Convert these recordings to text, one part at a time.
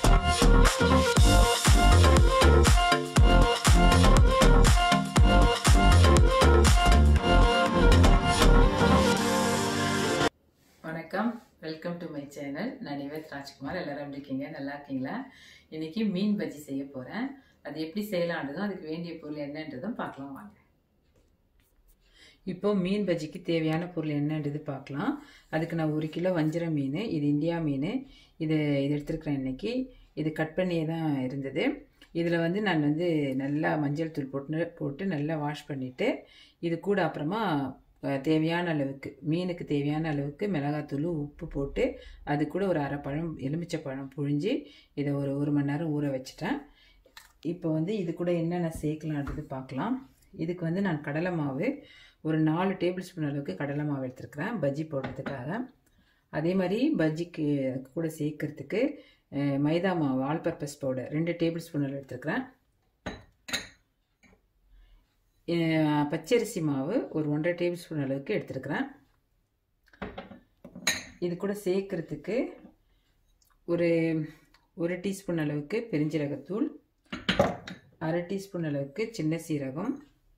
வணக்கம் welcome to my channel நான் நிவேத் ராஜ்குமார் எல்லாரும் எப்படி இருக்கீங்க நல்லா இருக்கீங்களா இன்னைக்கு மீன் பஜ்ஜி செய்ய போகிறேன் அது எப்படி செய்யலான்றதும் அதுக்கு வேண்டிய பொருள் என்னன்றதும் பார்க்கலாம் வாங்க இப்போ மீன் பஜ்ஜிக்கு தேவையான பொருள் என்னன்றது பார்க்கலாம் அதுக்கு நான் ஒரு கிலோ வஞ்சிர மீன் இது இந்தியா மீன் இது இது எடுத்துருக்கிறேன் இன்னைக்கு இது கட் பண்ணியே தான் இருந்தது இதில் வந்து நான் வந்து நல்லா மஞ்சள் தூள் போட்டு போட்டு நல்லா வாஷ் பண்ணிவிட்டு இது கூட அப்புறமா அஹ், தேவையான அளவுக்கு மீனுக்கு தேவையான அளவுக்கு மிளகாத்தூள் உப்பு போட்டு அது கூட ஒரு அரை பழம் எலுமிச்சை பழம் புழிஞ்சு இதை ஒரு ஒரு மணி நேரம் ஊற வச்சுட்டேன் இப்போ வந்து இது கூட என்னென்ன சேர்க்கலான்றது பார்க்கலாம் இதுக்கு வந்து நான் கடலை மாவு ஒரு நாலு டேபிள் ஸ்பூன் அளவுக்கு கடலை மாவு எடுத்துருக்கிறேன் பஜ்ஜி போடுறதுக்காக அதே மாதிரி பஜ்ஜிக்கு கூட சேர்க்கறதுக்கு அஹ், மைதா மாவு ஆல் பர்பஸ் பவுடர் ரெண்டு டேபிள் ஸ்பூன் அளவு எடுத்துருக்கிறேன் அஹ், பச்சரிசி மாவு ஒரு ஒன்றரை டேபிள் ஸ்பூன் அளவுக்கு எடுத்துருக்கிறேன் இது கூட சேர்க்கறதுக்கு ஒரு ஒரு டீஸ்பூன் அளவுக்கு பெருஞ்சீரகத்தூள் அரை டீஸ்பூன் அளவுக்கு சின்ன சீரகம்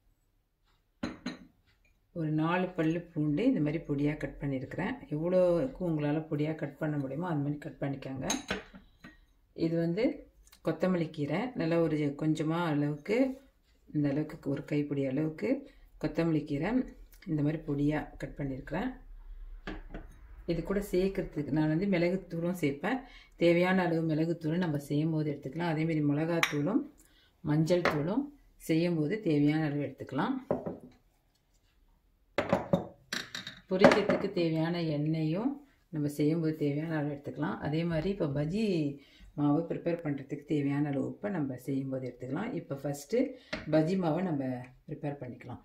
ஒரு நாலு பல்லு பூண்டு இந்த மாதிரி பொடியாக கட் பண்ணியிருக்கிறேன் எவ்வளோக்கு உங்களால் பொடியாக கட் பண்ண முடியுமோ அது மாதிரி கட் பண்ணிக்கோங்க இது வந்து கொத்தமல்லி கீரை நல்லா ஒரு கொஞ்சமாக அளவுக்கு இந்த அளவுக்கு ஒரு கைப்பிடி அளவுக்கு கொத்தமல்லி கீரை இந்த மாதிரி பொடியாக கட் பண்ணியிருக்கிறேன் இது கூட சேர்க்கறதுக்கு நான் வந்து மிளகுத்தூளும் சேர்ப்பேன் தேவையான அளவு மிளகுத்தூளும் நம்ம செய்யும் போது எடுத்துக்கலாம் அதேமாரி மிளகாத்தூளும் மஞ்சள் தூளும் செய்யும் போது தேவையான அளவு எடுத்துக்கலாம் பொரிக்கிறதுக்கு தேவையான எண்ணெயும் நம்ம செய்யும்போது தேவையான அளவு எடுத்துக்கலாம் அதே மாதிரி இப்போ பஜ்ஜி மாவு ப்ரிப்பேர் பண்ணுறதுக்கு தேவையான அளவு உப்பை நம்ம செய்யும்போது எடுத்துக்கலாம் இப்போ ஃபஸ்ட்டு பஜ்ஜி மாவை நம்ம ப்ரிப்பேர் பண்ணிக்கலாம்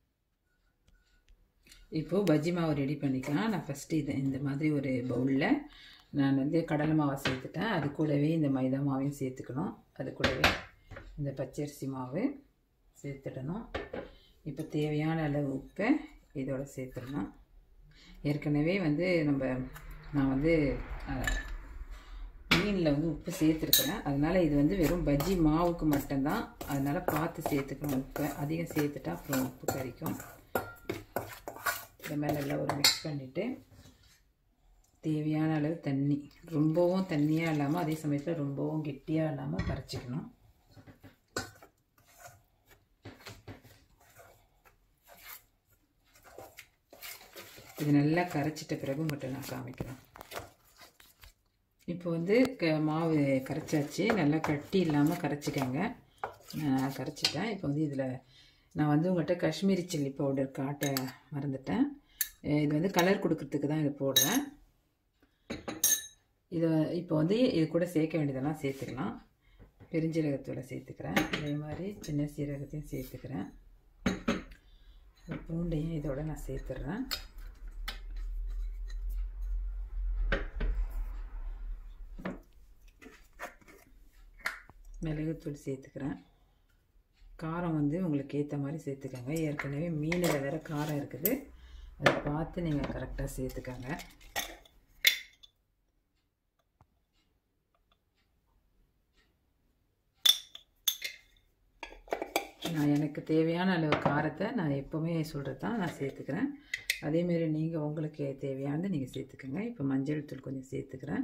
இப்போது பஜ்ஜி மாவு ரெடி பண்ணிக்கலாம் நான் ஃபஸ்ட்டு இது இந்த மாதிரி ஒரு பவுலில் நான் வந்து கடலை மாவை சேர்த்துட்டேன் அது கூடவே இந்த மைதா மாவையும் சேர்த்துக்கணும் அது கூடவே இந்த பச்சரிசி மாவு சேர்த்துடணும் இப்போ தேவையான அளவு உப்பை இதோட சேர்த்துடணும் ஏற்கனவே வந்து நம்ம நான் வந்து மீனில் வந்து உப்பு சேர்த்துருக்குறேன் அதனால் இது வந்து வெறும் பஜ்ஜி மாவுக்கு மட்டும்தான் அதனால் பார்த்து சேர்த்துக்கணும் உப்பை அதிகம் சேர்த்துட்டா அப்புறம் உப்பு கறிக்கும் இந்த மாதிரி நல்லா ஒரு மிக்ஸ் பண்ணிவிட்டு தேவையான அளவு தண்ணி ரொம்பவும் தண்ணியாக இல்லாமல் அதே சமயத்தில் ரொம்பவும் கெட்டியாக இல்லாமல் கரைச்சிக்கணும் இது நல்லா கரைச்சிட்ட பிறகு மட்டும் நான் காமிக்கிறேன் இப்போ வந்து க மாவு கரைச்சாச்சு நல்லா கட்டி இல்லாமல் கரைச்சிக்கங்க நான் கரைச்சிட்டேன் இப்போ வந்து இதில் நான் வந்து உங்கள்கிட்ட காஷ்மீரி சில்லி பவுடர் காட்ட மறந்துட்டேன் அஹ் இது வந்து கலர் கொடுக்கறதுக்கு தான் இது போடுறேன் இதை இப்போ வந்து இது கூட சேர்க்க வேண்டியதெல்லாம் சேர்த்துக்கலாம் பெருஞ்சீரகத்தூளை சேர்த்துக்கிறேன் அதே மாதிரி சின்ன சீரகத்தையும் சேர்த்துக்கிறேன் பூண்டையும் இதோட நான் சேர்த்துட்றேன் மிளகுத்தூள் சேர்த்துக்கிறேன் காரம் வந்து உங்களுக்கு ஏற்ற மாதிரி சேர்த்துக்கோங்க ஏற்கனவே மீனில் வேறு காரம் இருக்குது அதை பார்த்து நீங்கள் கரெக்டாக சேர்த்துக்கோங்க நான் எனக்கு தேவையான அளவு காரத்தை நான் எப்போவுமே சொல்கிறது தான் நான் சேர்த்துக்கிறேன் அதேமாரி நீங்கள் உங்களுக்கு தேவையானது நீங்கள் சேர்த்துக்கோங்க இப்போ மஞ்சள் தூள் கொஞ்சம் சேர்த்துக்கிறேன்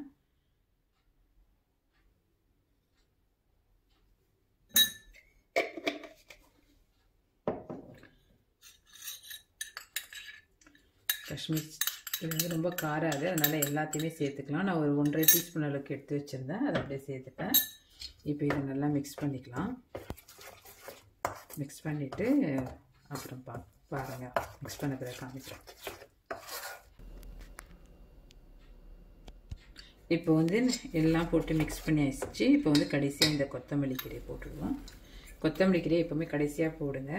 காஷ்மீர் இது வந்து ரொம்ப காராது அதனால் எல்லாத்தையுமே சேர்த்துக்கலாம் நான் ஒரு ஒன்றரை டீஸ்பூன் அளவுக்கு எடுத்து வச்சுருந்தேன் அதை அப்படியே சேர்த்துட்டேன் இப்போ இதை நல்லா மிக்ஸ் பண்ணிக்கலாம் மிக்ஸ் பண்ணிவிட்டு அப்புறம் பா பாருங்கள் மிக்ஸ் பண்ண பிறகு காமிக்கிறேன் இப்போ வந்து எல்லாம் போட்டு மிக்ஸ் பண்ணி ஆயிடுச்சு இப்போ வந்து கடைசியாக இந்த கொத்தமல்லி கீரையை போட்டுடுவோம் கொத்தமல்லி கீரையை எப்போவுமே கடைசியாக போடுங்க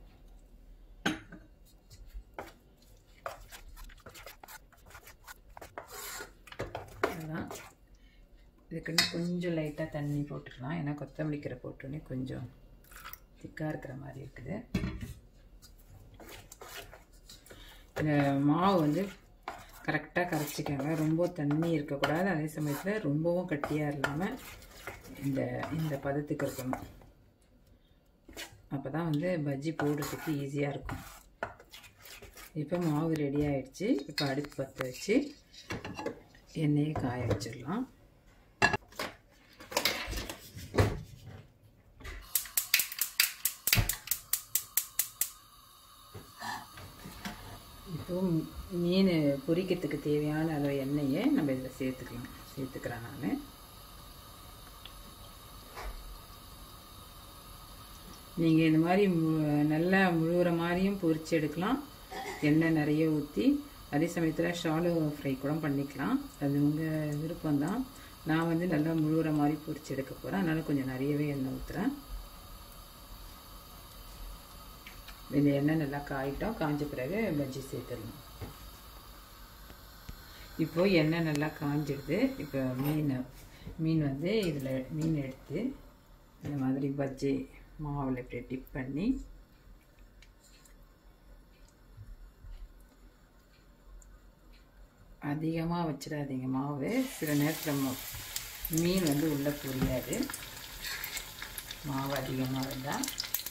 அதான் இதுக்குன்னு கொஞ்சம் லைட்டாக தண்ணி போட்டுக்கலாம் ஏன்னா கொத்தமல்லி கீரை போட்டோன்னே கொஞ்சம் திக்காக இருக்கிற மாதிரி இருக்குது இந்த மாவு வந்து கரெக்டாக கரைச்சிக்கோங்க ரொம்ப தண்ணி இருக்கக்கூடாது அதே சமயத்தில் ரொம்பவும் கட்டியாக இல்லாமல் இந்த இந்த பதத்துக்கு இருக்கணும் அப்போ தான் வந்து பஜ்ஜி போடுறதுக்கு ஈஸியாக இருக்கும் இப்போ மாவு ரெடி ஆயிடுச்சு இப்போ அடுப்பு பற்ற வச்சு எண்ணெயை காய வச்சிடலாம் இப்போ மீன் பொரிக்கிறதுக்கு தேவையான அளவு எண்ணெயை நம்ம இதில் சேர்த்துக்கலாம் சேர்த்துக்கிறேன் நான் நீங்கள் இந்த மாதிரி மு- நல்லா முழுகிற மாதிரியும் பொரிச்சு எடுக்கலாம் எண்ணெய் நிறைய ஊற்றி அதே சமயத்தில் ஷாலோ ஃப்ரை கூட பண்ணிக்கலாம் அது உங்கள் விருப்பம்தான் நான் வந்து நல்லா முழுகிற மாதிரி பொரிச்சு எடுக்க போகிறேன் அதனால் கொஞ்சம் நிறையவே எண்ணெய் ஊற்றுறேன் இந்த எண்ணெய் நல்லா காயிட்டோம் காஞ்ச பிறகு பஜ்ஜி சேர்த்துடணும் இப்போ எண்ணெய் நல்லா காஞ்சிடுது இப்போ மீன் மீன் வந்து இதில் மீன் எடுத்து இந்த மாதிரி பஜ்ஜி மாவில் இப்படி டிப் பண்ணி அதிகமாக வச்சிடாதீங்க மாவு சில நேரத்தில் ம- மீன் வந்து உள்ளே புரியாது மாவு அதிகமாக இருந்தால்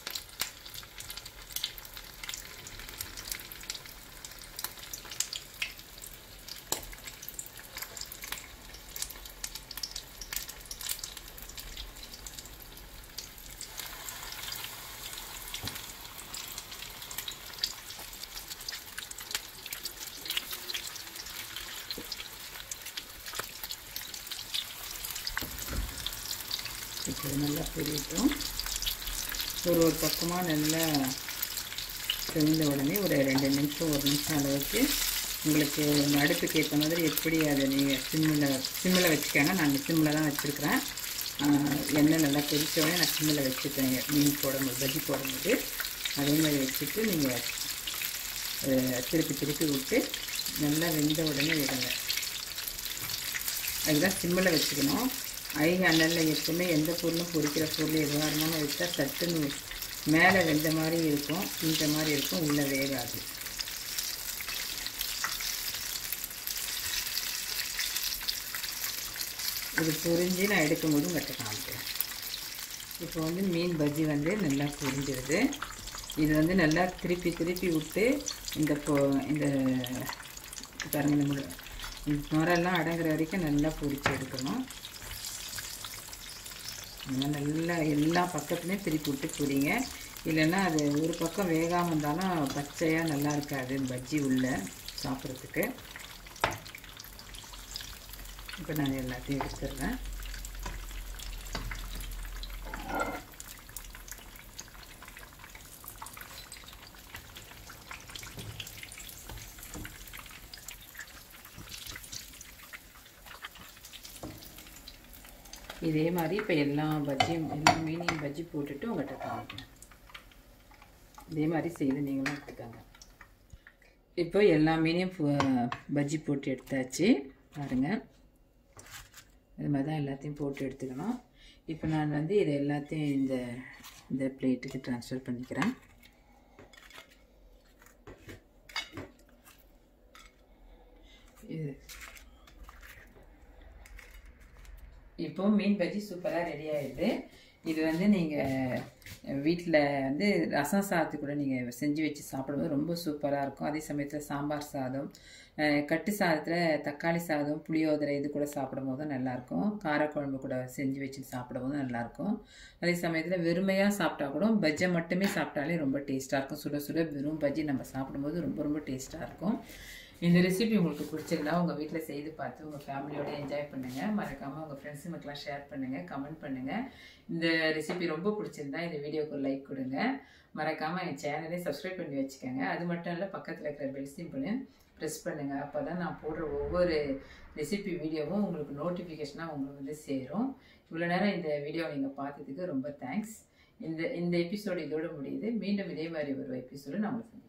இப்போ இது நல்லா பொரியட்டும் ஒரு ஒரு பக்கமாக நல்லா செஞ்ச உடனே ஒரு ரெண்டு நிமிஷம் ஒரு நிமிஷம் அளவுக்கு உங்களுக்கு உங்கள் அடுப்புக்கு ஏற்ற மாதிரி எப்படி அதை நீங்கள் சிம்மில் சிம்மில் வச்சுக்கோங்க நான் சிம்மில் தான் வச்சுருக்கிறேன் எண்ணெய் நல்லா கொதிச்ச உடனே நான் சிம்மில் வச்சுட்டேன் மீன் போடும்போது பஜ்ஜி போடும்போது அதே மாதிரி வச்சுட்டு நீங்கள் திருப்பி திருப்பி விட்டு நல்லா வெந்த உடனே விடுங்க அதுதான் சிம்மில் வச்சுக்கணும் ஐ அனலில் எப்பவுமே எந்த பொருளும் பொரிக்கிற பொருள் எதுவாக இருந்தாலும் வச்சா சட்டுன்னு மேலே வெந்த மாதிரி இருக்கும் இந்த மாதிரி இருக்கும் உள்ளே வேகாது இது பொரிஞ்சு நான் எடுக்கும்போது உங்கள்கிட்ட காமிக்கிறேன் இப்போ வந்து மீன் பஜ்ஜி வந்து நல்லா பொரிஞ்சிருது இது வந்து நல்லா திருப்பி திருப்பி விட்டு இந்த பொ இந்த பாருங்க இந்த முழு- இந்த நுரெல்லாம் அடங்குற வரைக்கும் நல்லா பொரிச்சு எடுக்கணும் இந்த மாதிரி நல்லா எல்லா பக்கத்துலேயும் திருப்பி விட்டு பொரிங்க இல்லைன்னா அது ஒரு பக்கம் வேகாமல் இருந்தாலும் பச்சையாக நல்லா இருக்காது பஜ்ஜி உள்ள சாப்பிட்றதுக்கு இப்போ நான் எல்லாத்தையும் எடுத்துடுறேன் இதே மாதிரி இப்போ எல்லா பஜ்ஜியும் எல்லா மீனையும் பஜ்ஜி போட்டுட்டு உங்கள்கிட்ட காமிக்கிறேன் இதே மாதிரி செய்து நீங்களும் எடுத்துக்கோங்க இப்போ எல்லா மீனையும் பு- பஜ்ஜி போட்டு எடுத்தாச்சு பாருங்கள் இது மாதிரி தான் எல்லாத்தையும் போட்டு எடுத்துக்கணும் இப்போ நான் வந்து இதை எல்லாத்தையும் இந்த இந்த பிளேட்டுக்கு ட்ரான்ஸ்ஃபர் பண்ணிக்கிறேன் இது இப்போ மீன் பஜ்ஜி சூப்பராக ரெடி ஆயிடுது இது வந்து நீங்கள் வீட்டில் வந்து ரசம் சாதத்து கூட நீங்கள் செஞ்சு வச்சு சாப்பிடும்போது ரொம்ப சூப்பராக இருக்கும் அதே சமயத்தில் சாம்பார் சாதம் அஹ், கட்டு சாதத்தில் தக்காளி சாதம் புளியோதரை இது கூட சாப்பிடும்போது நல்லாயிருக்கும் காரக்குழம்பு கூட செஞ்சு வச்சு சாப்பிடும்போது நல்லாயிருக்கும் அதே சமயத்தில் வெறுமையாக சாப்பிட்டா கூட பஜ்ஜை மட்டுமே சாப்பிட்டாலே ரொம்ப டேஸ்ட்டாக இருக்கும் சுட சுட வெறும் பஜ்ஜி நம்ம சாப்பிடும்போது ரொம்ப ரொம்ப டேஸ்ட்டாக இருக்கும் இந்த ரெசிபி உங்களுக்கு பிடிச்சிருந்தா உங்கள் வீட்டில் செய்து பார்த்து உங்கள் ஃபேமிலியோட என்ஜாய் பண்ணுங்கள் மறக்காமல் உங்கள் ஃப்ரெண்ட்ஸுங்களுக்கெல்லாம் ஷேர் பண்ணுங்கள் கமெண்ட் பண்ணுங்கள் இந்த ரெசிபி ரொம்ப பிடிச்சிருந்தா இந்த வீடியோக்கு லைக் கொடுங்க மறக்காமல் என் சேனலை சப்ஸ்கிரைப் பண்ணி வச்சுக்கோங்க அது மட்டும் இல்லை பக்கத்தில் இருக்கிற பெல் சிம்பிளையும் ப்ரெஸ் பண்ணுங்கள் அப்போ தான் நான் போடுற ஒவ்வொரு ரெசிபி வீடியோவும் உங்களுக்கு நோட்டிஃபிகேஷனாக உங்களுக்கு வந்து சேரும் இவ்வளோ நேரம் இந்த வீடியோ நீங்கள் பார்த்ததுக்கு ரொம்ப தேங்க்ஸ் இந்த இந்த எபிசோடு இதோட முடியுது மீண்டும் இதே மாதிரி ஒரு எபிசோடு நான் உங்களுக்கு